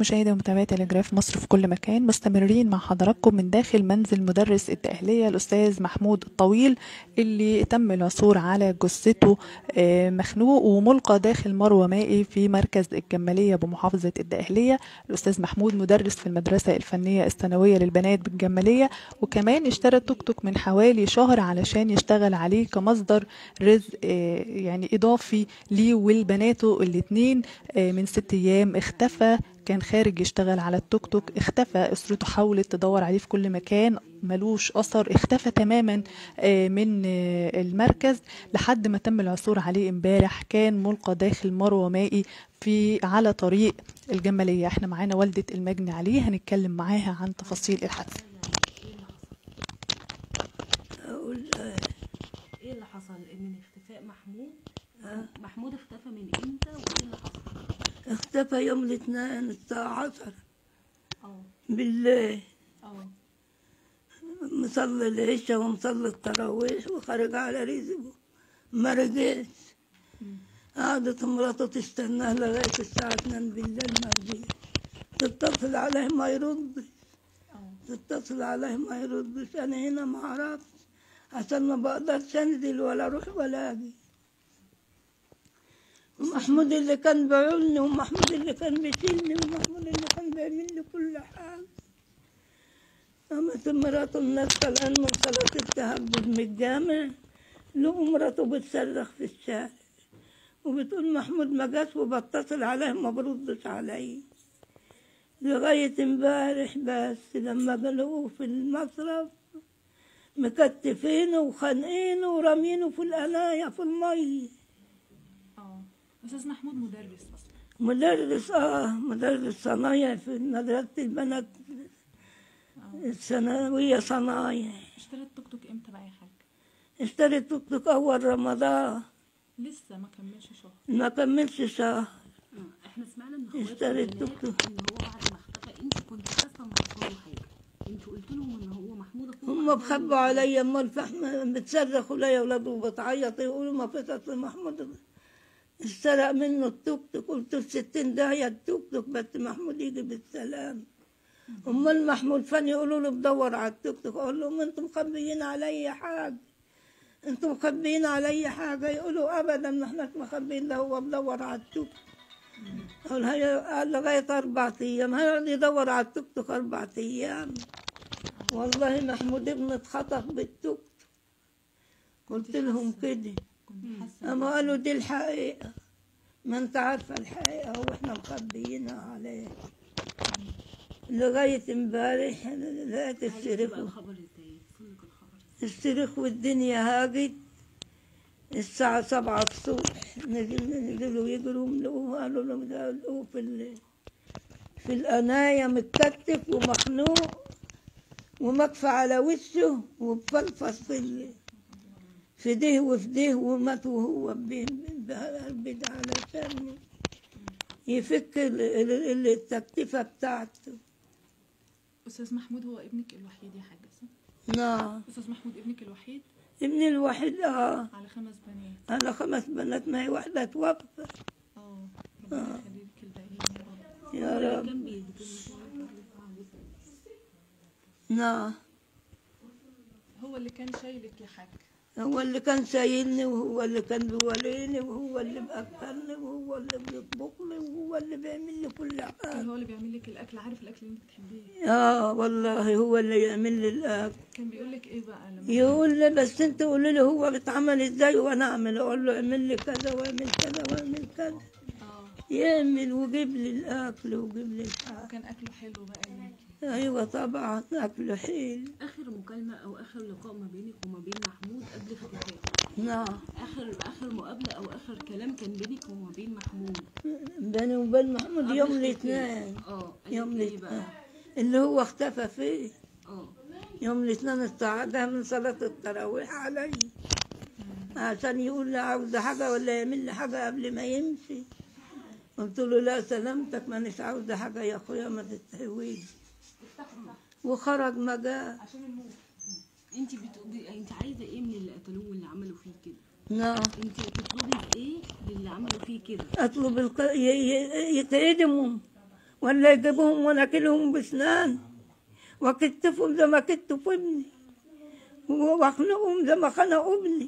مشاهدي ومتابعي تلجراف مصر في كل مكان مستمرين مع حضراتكم من داخل منزل مدرس التأهيلية الأستاذ محمود الطويل اللي تم العثور على جثته آه، مخنوق وملقى داخل مروة مائي في مركز الجمالية بمحافظة الدقهلية الأستاذ محمود مدرس في المدرسة الفنية الثانوية للبنات بالجمالية وكمان اشترى توك توك من حوالي شهر علشان يشتغل عليه كمصدر رزق آه، يعني إضافي ليه ولبناته الاتنين آه، من ست أيام اختفى كان خارج يشتغل على التوك توك اختفى اسرته حاولت تدور عليه في كل مكان ملوش اثر اختفى تماما آه، من آه، المركز لحد ما تم العثور عليه امبارح كان ملقى داخل مروه مائي في على طريق الجماليه احنا معانا والده المجني عليه هنتكلم معاها عن تفاصيل الحادثه أقول آه، ايه اللي حصل من اختفاء محمود محمود اختفى من امتى وايه اللي حصل اختفى يوم الاثنين الساعة عشرة اه بالليل اه مصلي العشاء ومصلي التراويح وخرج على رزقه ما رجعش قعدت مراته تستناه لغاية الساعة 2 بالليل ما رجعش تتصل عليه ما يردش اه تتصل عليه ما يردش أنا هنا ما أعرفش عشان ما بقدرش أنزل ولا أروح ولا أجي ومحمود اللي كان بيعولني ومحمود اللي كان بيشيلني ومحمود اللي كان بيعمل لي كل حاجة قامت مراته منزلة الآن من صلاة التهجد من الجامع لقوا مراته بتصرخ في الشارع وبتقول محمود ما جاش وبتصل عليه ما بردش علي لغاية امبارح بس لما قالوا في المصرف مكتفينه وخانقينه ورامينه في القناية في المية اه استاذ محمود مدرس اصلا مدرس اه مدرس صنايع في مدرسة البنات الثانوية صنايع اشترى التوك توك امتى بقى يا حاج اشتريت توك توك أول رمضان لسه ما كملش شهر ما كملش شهر آه، احنا سمعنا من اخوات اشتريت البنات توك توك. ان هو بعد ما اختفى انت كنت حاسه ان حصل له حاجه انتوا قلت لهم ان هو محمود اخوه هم بخبوا عليا اما الفحم بتصرخوا ليا ولاد وبتعيط يقولوا ما فيش اصل محمود اشترى منه التوك توك قلت له 60 داهية التوك توك بس محمود يجي بالسلام امال محمود فن يقولوا له بدور على التوك توك اقول لهم انتم مخبيين علي حاجه انتم مخبيين علي حاجه يقولوا ابدا ما احنا مخبيين ده هو بدور على التوك اقول هي لغايه اربع ايام هيقعد يدور على التوك توك اربع ايام والله محمود ابني اتخطف بالتوك قلت لهم كده كنت حاسه اما قالوا دي الحقيقه ما انت عارفه الحقيقه واحنا مخبيينها عليه لغايه امبارح لقيت عرفتوا الصريخ بقى الخبر ازاي وصلك الخبر ازاي الصريخ والدنيا هاجت الساعة سبعة الصبح نزل- نزلوا يجروا لقوه قالوا لهم ده لقوه في ال... في القناية متكتف ومخنوق ومكفى على وشه ومفلفص في ال... في ده وفي ده ومات وهو بيد علشان يفك ال- ال- ال- التكتفة بتاعته استاذ محمود هو ابنك الوحيد يا حاج صح نعم استاذ محمود ابنك الوحيد ابني الوحيد اه على خمس بنات أنا خمس بنات ما هي واحدة توفى اه ربنا يخليك الباقيين يا رب يا رب كان بيذكر نعم هو اللي كان شايلك يا حاج هو اللي كان شايلني وهو اللي كان بيوليني وهو اللي بأكلني وهو اللي بيطبخ لي وهو اللي بيعمل لي كل كان حاجة هو اللي بيعمل لك الاكل عارف الاكل اللي انت بتحبيه اه والله هو اللي يعمل لي الأكل كان بيقول لك ايه بقى لما يقول لي بس انت قولي لي هو بيتعمل ازاي وانا اعمل اقول له اعمل لي كذا واعمل كذا واعمل كذا اه يعمل ويجيب لي الاكل ويجيب لي الحاجة وكان اكله حلو بقى ليكي ايوه طبعا اكله حلو اخر مكالمه او اخر لقاء ما بينك وما بين محمود قبل اختفائه نعم اخر اخر مقابله او اخر كلام كان بينك وما بين محمود بيني وبين محمود قبل يوم اختفائه. الاثنين اه يوم قالت ايه بقى الاثنين اللي هو اختفى فيه اه يوم الاثنين الساعة ده من صلاة التراويح علي عشان يقول لي عاوز حاجة ولا يعمل لي حاجة قبل ما يمشي قلت له لا سلامتك مانيش عاوزة حاجة يا أخويا ما تتهويش وخرج ما جاء انت بتقولي انت عايزه ايه من اللي قتلوه واللي عملوا فيه كده نعم انت هتطلبي ايه للي عملوا فيه كده أطلب الق... ي... ي... يتعدموا ولا يجيبهم وناكلهم بسنان وكتفهم زي ما كتفوا ابني واخنقهم زي ما خنقوا ابني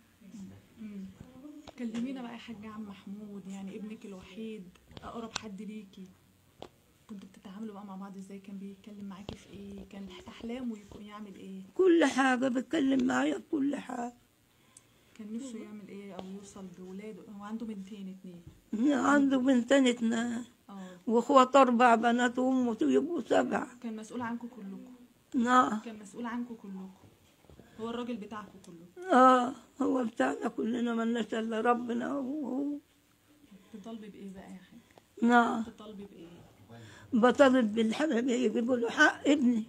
كلمينا بقى يا حاج عم محمود يعني ابنك الوحيد اقرب حد ليكي كنتوا بتتعاملوا بقى مع بعض ازاي كان بيتكلم معاكي في ايه كان احلامه يكون يعمل ايه كل حاجة بيتكلم معايا في كل حاجة كان نفسه يعمل ايه او يوصل بولاده هو عنده بنتين اتنين عنده بنتين اتنين اه واخوات اربع بنات وامه يبقوا سبعة كان مسؤول عنكم كلكم نعم كان مسؤول عنكم كلكم هو الراجل بتاعكم كله اه هو بتاعنا كلنا ملناش الا ربنا وهو بتطالبي بايه بقى يا حاج نعم بتطالبي بايه بطالب بالحبيب يجيبوا له حق ابني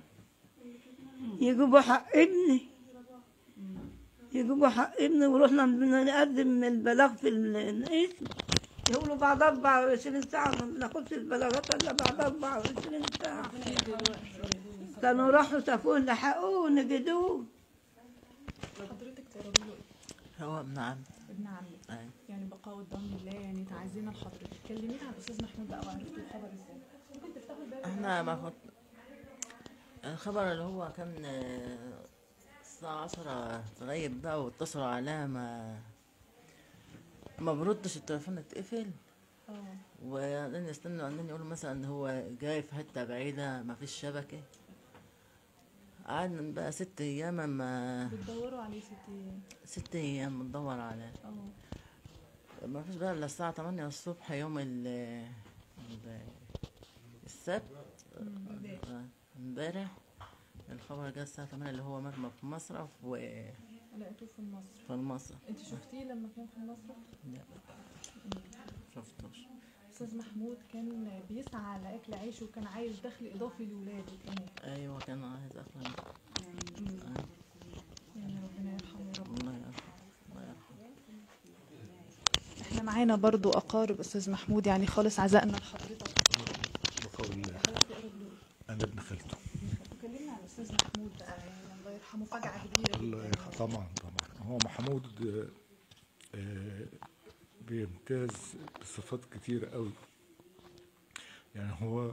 يجيبوا حق ابني يجيبوا حق ابني ورحنا نقدم البلاغ في الاسم يقولوا بعد 24 ساعة ما بناخدش البلاغات إلا بعد 24 ساعة كانوا راحوا شافوه لحقوه ونجدوه حضرتك تقربي له ايه هو ابن عم ابن عمك أي. يعني بقاء الضم الله يعني تعزينا لحضرتك كلمينا عن الاستاذ محمود بقى وعرفتوا الخبر ازاي ممكن تفتحوا الباب احنا ما كنت الخبر اللي هو كان آه، الساعة عشرة تغيب بقى واتصلوا عليها ما ما بردش التليفون اتقفل اه وبعدين يستنوا عندنا يقولوا مثلا ان هو جاي في حتة بعيدة ما فيش شبكة قعدنا بقى ست ايام اما بتدوروا عليه ست ايام ست ايام بندور عليه اه ما فيش بقى الا الساعة تمانية الصبح يوم ال ال- السبت امبارح. آه، امبارح الخبر جه الساعة 8 اللي هو مرمى في مصرف وفي لقيتوه في مصر المصرف انت شفتيه لما كان في مصر لا شفتوش استاذ محمود كان بيسعى على اكل عيشه وكان عايش دخل اضافي لاولاده كمان ايوه كان عايز اخلع آه، يعني ربنا يرحمه يا رب الله يرحمه الله يرحمه احنا معانا برضو اقارب استاذ محمود يعني خالص عزائنا لحضرتك بقول الله انا ابن خالته كلمنا عن الاستاذ محمود بقى يعني الله يرحمه فجعه كبيره الله جدا يرحمه طبعا طبعا هو محمود آه، آه، بيمتاز بصفات كتيرة قوي يعني هو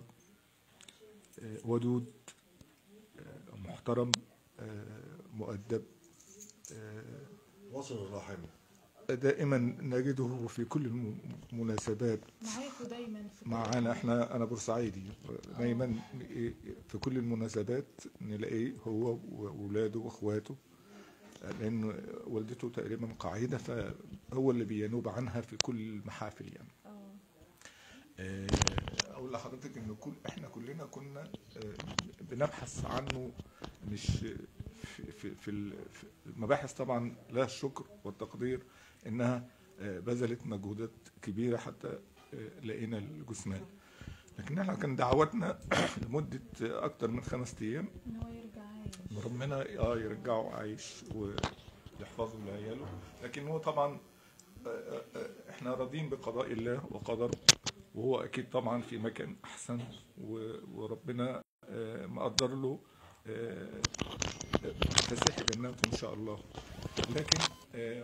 آه، ودود آه، محترم آه، مؤدب آه، واصل الرحم دائما نجده في كل المناسبات معاكوا دايما في كل معانا حاجة. احنا انا بورسعيدي دايما في كل المناسبات نلاقيه هو واولاده واخواته لان والدته تقريبا قاعده فهو اللي بينوب عنها في كل المحافل يعني اه آه، اقول لحضرتك ان كل احنا كلنا كنا آه، بنبحث عنه مش في في في ال- في المباحث طبعا لها الشكر والتقدير انها آه، بذلت مجهودات كبيره حتى آه، لقينا الجثمان لكن احنا كان دعواتنا لمده اكتر من خمس ايام ان هو يرجع عايش ان ربنا اه يرجعه عايش ويحفظه لعياله لكن هو طبعا آه، آه، آه، احنا راضيين بقضاء الله وقدره وهو اكيد طبعا في مكان احسن و- وربنا آه، مقدر له آه، فسيح جناته ان شاء الله لكن آه،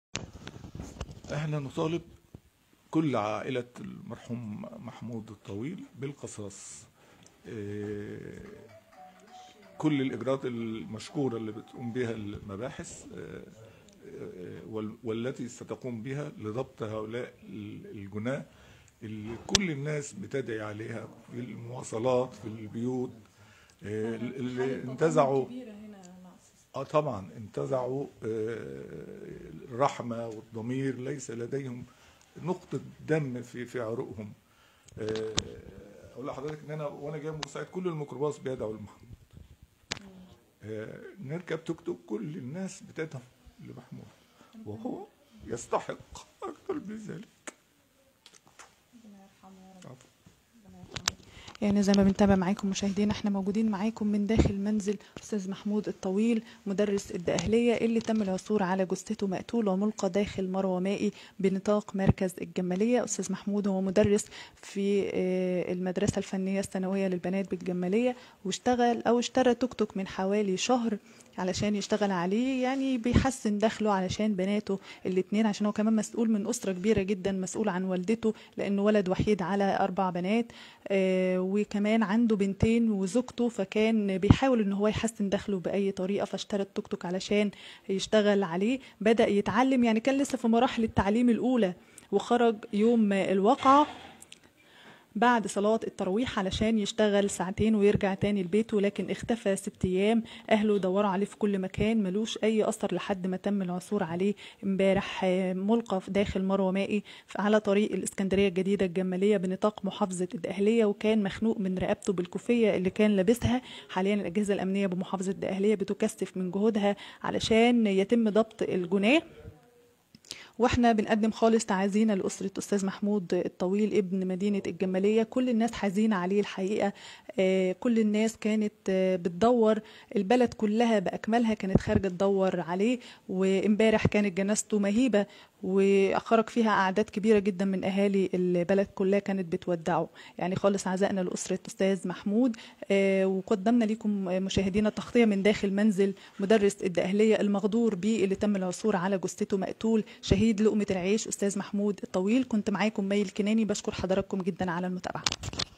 احنا نطالب كل عائلة المرحوم محمود الطويل بالقصاص آه، كل الإجراءات المشكورة اللي بتقوم بها المباحث آه، آه، وال- والتي ستقوم بها لضبط هؤلاء ال- الجناة اللي كل الناس بتدعي عليها في المواصلات في البيوت آه، اللي انتزعوا كبيره هنا مع أستاذ. اه طبعا انتزعوا آه، الرحمه والضمير ليس لديهم نقطه دم في في عروقهم آه، اقول لحضرتك ان انا وانا جاي من بورسعيد كل الميكروباص بيدعوا لمحمود آه، نركب توك توك كل الناس بتدعو لمحمود وهو يستحق اكثر من ذلك ربنا يرحمه يا رب عفوا. ربنا يرحمه. يعني زي ما بنتابع معاكم مشاهدينا احنا موجودين معاكم من داخل منزل استاذ محمود الطويل مدرس الدقهليه اللي تم العثور على جثته مقتول وملقى داخل مروه مائي بنطاق مركز الجماليه استاذ محمود هو مدرس في آه، المدرسه الفنيه الثانويه للبنات بالجماليه واشتغل او اشترى توك توك من حوالي شهر علشان يشتغل عليه يعني بيحسن دخله علشان بناته الاتنين عشان هو كمان مسؤول من أسرة كبيرة جدا مسؤول عن والدته لأنه ولد وحيد على أربع بنات آه وكمان عنده بنتين وزوجته فكان بيحاول ان هو يحسن دخله بأي طريقة فاشترى التوك توك علشان يشتغل عليه بدأ يتعلم يعني كان لسه في مراحل التعليم الأولى وخرج يوم الواقعة بعد صلاة التراويح علشان يشتغل ساعتين ويرجع تاني لبيته لكن اختفى ست ايام اهله دوروا عليه في كل مكان ملوش اي اثر لحد ما تم العثور عليه امبارح آه، ملقى في داخل مروه مائي على طريق الاسكندريه الجديده الجماليه بنطاق محافظه الدقهليه وكان مخنوق من رقبته بالكوفيه اللي كان لابسها حاليا الاجهزه الامنيه بمحافظه الدقهليه بتكثف من جهودها علشان يتم ضبط الجناه واحنا بنقدم خالص تعازينا لأسرة أستاذ محمود الطويل ابن مدينة الجمالية كل الناس حزينة عليه الحقيقة آه، كل الناس كانت آه، بتدور البلد كلها بأكملها كانت خارجة تدور عليه وامبارح كانت جنازته مهيبة وخرج فيها أعداد كبيرة جدا من أهالي البلد كلها كانت بتودعه يعني خالص عزائنا لأسرة أستاذ محمود آه، وقدمنا لكم آه، مشاهدينا تغطية من داخل منزل مدرس الدقهلية المغدور به اللي تم العثور على جثته مقتول شهيد لقمة العيش أستاذ محمود الطويل كنت معاكم مي الكناني بشكر حضراتكم جدا على المتابعة